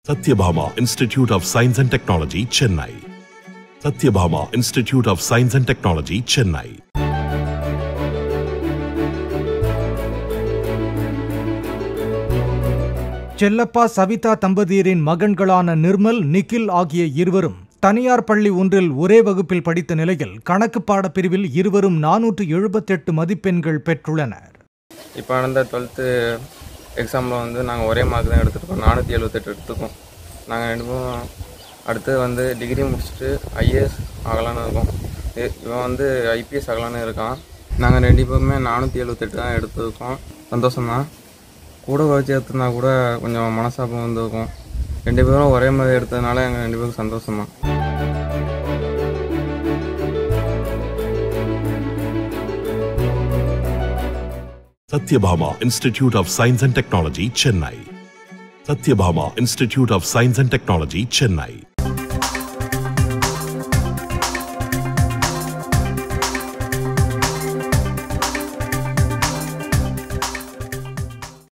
Satyabhama Institute of Science and Technology, Chennai. Satyabhama Institute of Science and Technology, Chennai. Chellappa Savitha தம்பதியரின் மகன்களான நிர்மல் நிக்கில் ஆகிய இருவரும் தனியார் பள்ளி ஒன்றில் ஒரே வகுப்பில் படித்த நிலையில் கணக்கு பாடப் பிரிவில் இருவரும் நானூற்று எழுபத்தெட்டு மதிப்பெண்கள் பெற்றுள்ளனர் இப்போ நடந்த டுவெல்த்து எக்ஸாமில் வந்து நாங்கள் ஒரே மார்க் தான் எடுத்துருக்கோம் நானூற்றி எழுபத்தெட்டு எடுத்துருக்கோம் நாங்கள் ரெண்டு பேரும் அடுத்து வந்து டிகிரி முடிச்சுட்டு ஐஏஎஸ் ஆகலான்னு இருக்கோம் இ- இவன் வந்து ஐபிஎஸ் ஆகலான்னு இருக்கான் நாங்கள் ரெண்டு பேருமே நானூற்றி எழுபத்தெட்டு தான் எடுத்துருக்கோம் சந்தோஷம்தான் கூட வச்சு எடுத்திருந்தா கூட கொஞ்சம் மனசாபம் வந்திருக்கும் ரெண்டு பேரும் ஒரே மாதிரி எடுத்ததுனால எங்கள் ரெண்டு பேருக்கும் சந்தோஷம் தான் Satyabhama Institute of Science and Technology, Chennai. Satyabhama Institute of Science and Technology, Chennai.